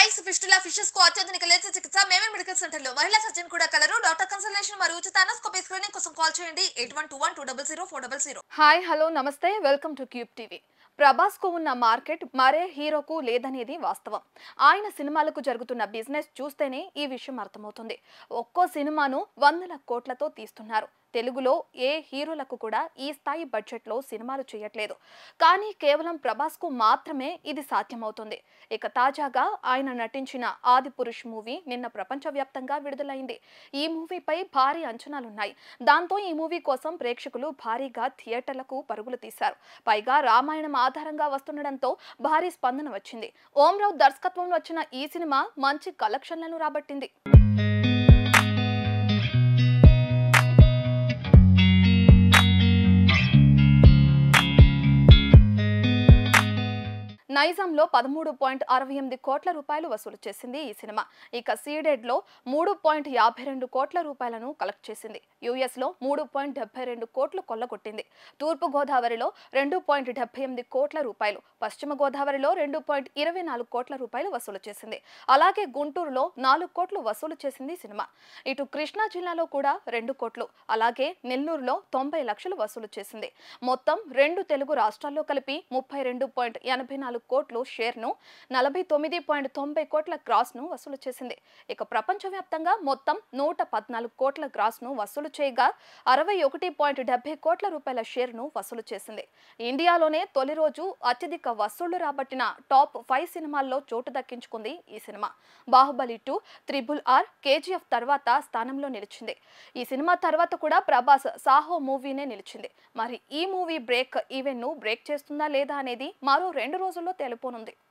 piles fistula fishes కు అత్యాధునిక లేత చికిత్స మేమే మెడికల్ సెంటర్ లో మహిళా సర్జన్ కూడా కలరు డాక్టర్ కన్సల్టేషన్ మరియు ఉచిత అనస్కోపీ స్క్రీనింగ్ కోసం కాల్ చేయండి eight one two one two double zero four double zero hi hello నమస్తే వెల్కమ్ టు క్యూబ్ టీవీ ప్రభాస్కు ఉన్న మార్కెట్ మరే హీరోకు లేదనేది వాస్తవం ఆయన సినిమాలకు జరుగుతున్న బిజినెస్ చూస్తేనే ఈ విషయం అర్థమవుతుంది ఒక్కో సినిమాను వందల కోట్లతో తీస్తున్నారు తెలుగులో ఏ హీరోలకు కూడా ఈ స్థాయి బడ్జెట్లో సినిమాలు చేయట్లేదు కానీ కేవలం ప్రభాస్కు మాత్రమే ఇది సాధ్యమవుతుంది ఇక తాజాగా ఆయన నటించిన ఆది పురుష్ మూవీ నిన్న ప్రపంచవ్యాప్తంగా విడుదలైంది ఈ మూవీపై భారీ అంచనాలున్నాయి దాంతో ఈ మూవీ కోసం ప్రేక్షకులు భారీగా థియేటర్లకు పరుగులు తీశారు పైగా రామాయణం ఆధారంగా వస్తుండడంతో భారీ స్పందన వచ్చింది ఓంరావు దర్శకత్వంలో వచ్చిన ఈ సినిమా మంచి కలెక్షన్లను రాబట్టింది నైజాంలో పదమూడు పాయింట్ అరవై ఎనిమిది కోట్ల రూపాయలు వసూలు చేసింది ఈ సినిమా ఇక సీడెడ్లో మూడు పాయింట్ యాభై రెండు కోట్ల రూపాయలను కలెక్ట్ చేసింది యుఎస్లో మూడు పాయింట్ డెబ్బై రెండు కోట్లు కొల్లగొట్టింది తూర్పు గోదావరిలో రెండు పాయింట్ డెబ్బై ఎనిమిది కోట్ల రూపాయలు పశ్చిమ గోదావరిలో రెండు పాయింట్ ఇరవై నాలుగు కోట్ల రూపాయలు వసూలు చేసింది అలాగే గుంటూరులో నాలుగు కోట్లు వసూలు చేసింది సినిమా ఇటు కృష్ణా జిల్లాలో కూడా రెండు కోట్లు అలాగే నెల్లూరులో తొంభై లక్షలు వసూలు చేసింది మొత్తం రెండు తెలుగు రాష్ట్రాల్లో కలిపి ముప్పై రెండు పాయింట్ ఎనభై నాలుగు కోట్లు షేర్ను నలభై తొమ్మిది పాయింట్ తొంభై కోట్ల గ్రాస్ను వసూలు చేసింది ఇక ప్రపంచవ్యాప్తంగా మొత్తం నూట పద్నాలుగు కోట్ల గ్రాస్ను వసూలు చేయగా అరవై ఒకటి పాయింట్ డెబ్బై కోట్ల రూపాయల షేర్ను వసూలు చేసింది ఇండియాలోనే తొలి రోజు అత్యధిక వసూళ్లు రాబట్టిన టాప్ ఫైవ్ సినిమాల్లో చోటు దక్కించుకుంది ఈ సినిమా Baahubali two triple R KGF తర్వాత స్థానంలో నిలిచింది ఈ సినిమా తర్వాత కూడా ప్రభాస్ సాహో మూవీనే నిలిచింది మరి ఈ మూవీ బ్రేక్ ఈవెంట్ ను బ్రేక్ చేస్తుందా లేదా అనేది మరో రెండు రోజుల్లో తెలిపోనుంది